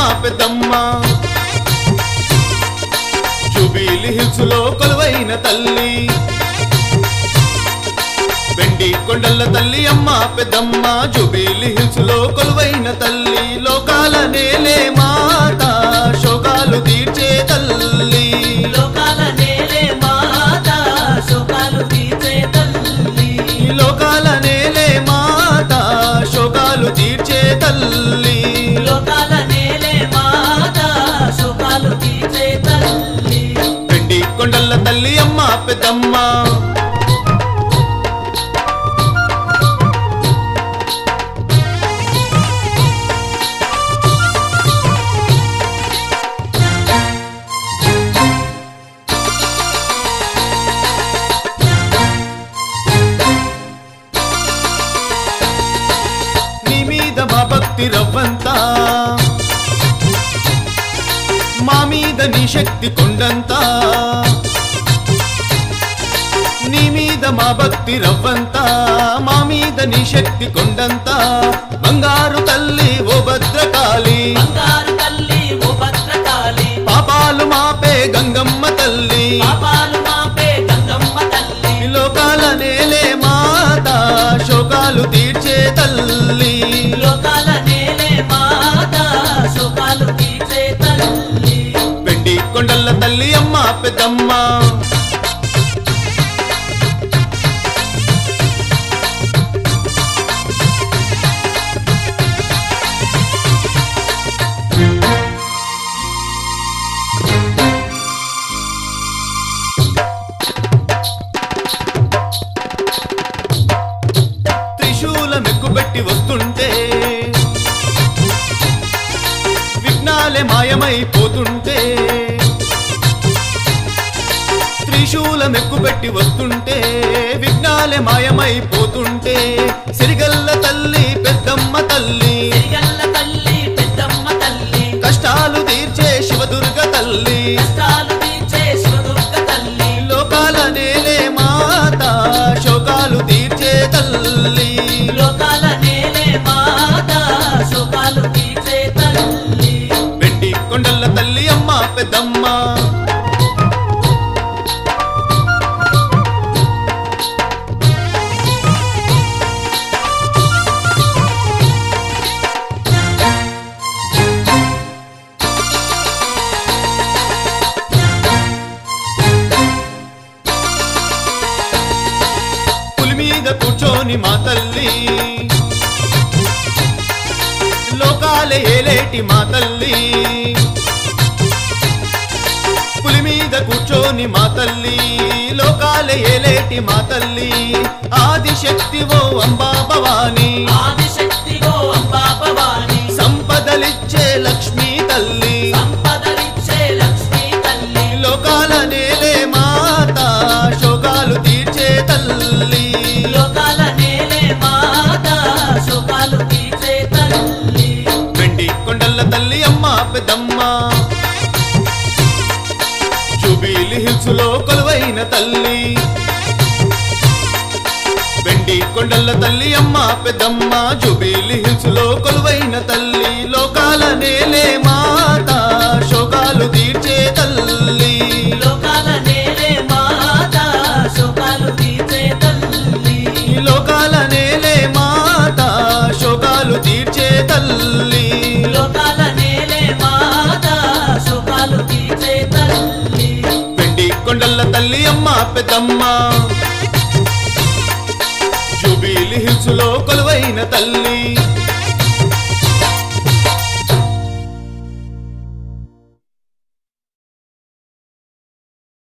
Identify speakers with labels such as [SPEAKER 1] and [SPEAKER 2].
[SPEAKER 1] పెద్దమ్మ జూబిలి హిల్స్ లో కొలువైన తల్లి వెండి కొండల తల్లి అమ్మ పెద్దమ్మ జూబిలి హిల్స్ లో కొలువైన తల్లి లోకాల నేలే మాత శోకాలు తీర్చే తల్లి
[SPEAKER 2] లోకాల నేలే మాత శోకాలు తీర్చే తల్లి
[SPEAKER 1] లోకాల నేలే మాత శోకాలు తీర్చే తల్లి
[SPEAKER 2] లోకాల నేలే మాత శోకాలు తీర్చే తల్లి
[SPEAKER 1] వెండి కొండల తల్లి అమ్మ పెద్దమ్మ నీ మీద మా భక్తి రవ్వంతా మా మీద నీ శక్తి కొండంతా నీ మీద మా భక్తి రవ్వంతా మా మీద నీ శక్తి కొండంతా బంగారు తల్లి ఓ భద్రకాళి
[SPEAKER 2] బంగారు తల్లి ఓ భద్రకాళి
[SPEAKER 1] పాపాలు మాపే గంగమ్మ తల్లి
[SPEAKER 2] పాపాలు మాపే గంగమ్మ తల్లి
[SPEAKER 1] లోకాల నేలే మాత శోకాలు తీర్చే తల్లి
[SPEAKER 2] లోకాల నేలే మాత శోకాలు తీర్చే తల్లి
[SPEAKER 1] వెండి కొండల తల్లి అమ్మ పెద్దమ్మ త్రిశూలం ఎక్కుబెట్టి వస్తుంటే విఘ్నాలే మాయమైపోతుంటే త్రిశూలం ఎక్కుబెట్టి వస్తుంటే విఘ్నాలే మాయమైపోతుంటే సిరిగల్ల తల్లి పెద్దమ్మ తల్లి
[SPEAKER 2] తిరిగల్ల తల్లి పెద్దమ్మ తల్లి
[SPEAKER 1] కష్టాలు తీర్చే శివదుర్గ తల్లి
[SPEAKER 2] కష్టాలు తీర్చే శివదుర్గ తల్లి
[SPEAKER 1] లోకాల నేలే మాత శోకాలు తీర్చే తల్లి
[SPEAKER 2] లోకాల నేలే మాత శోకాలు తీర్చే తల్లి
[SPEAKER 1] వెండి కొండల తల్లి అమ్మ పెద్దమ్మ పులి మీద కూర్చొని మా తల్లి లోకాలే ఏలేటి మా తల్లి పులి మీద కూర్చొని మా తల్లి లోకాలే ఏలేటి మా తల్లి ఆదిశక్తి ఓ అంబా భవాని
[SPEAKER 2] ఆదిశక్తి ఓ అంబా భవాని
[SPEAKER 1] సంపదలిచ్చే లక్ష్మీ తల్లి
[SPEAKER 2] సంపదలిచ్చే లక్ష్మీ తల్లి
[SPEAKER 1] లోకాల నేలే మాత శోకాలు తీర్చే తల్లి
[SPEAKER 2] లోకాల నేలే మాత శోకాలు తీర్చే తల్లి
[SPEAKER 1] వెండి కొండల తల్లి అమ్మ పెద్దమ్మ జూబిలి హిల్స్ లో కొలువైన తల్లి వెండి కొండల తల్లి అమ్మ పెద్దమ్మ జూబిలి హిల్స్ లో కొలువైన తల్లి లోకాల నేలే మాత శోకాలు తీర్చే తల్లి
[SPEAKER 2] లోకాల నేలే మాత శోకాలు తీర్చే తల్లి
[SPEAKER 1] లోకాల నేలే మాత శోకాలు తీర్చే తల్లి
[SPEAKER 2] లోకాల నేలే మాత శోకాలు తీర్చే తల్లి
[SPEAKER 1] వెండి కొండల తల్లి అమ్మ పెద్దమ్మ జూబిలి హిల్స్ లో కొలువైన తల్లి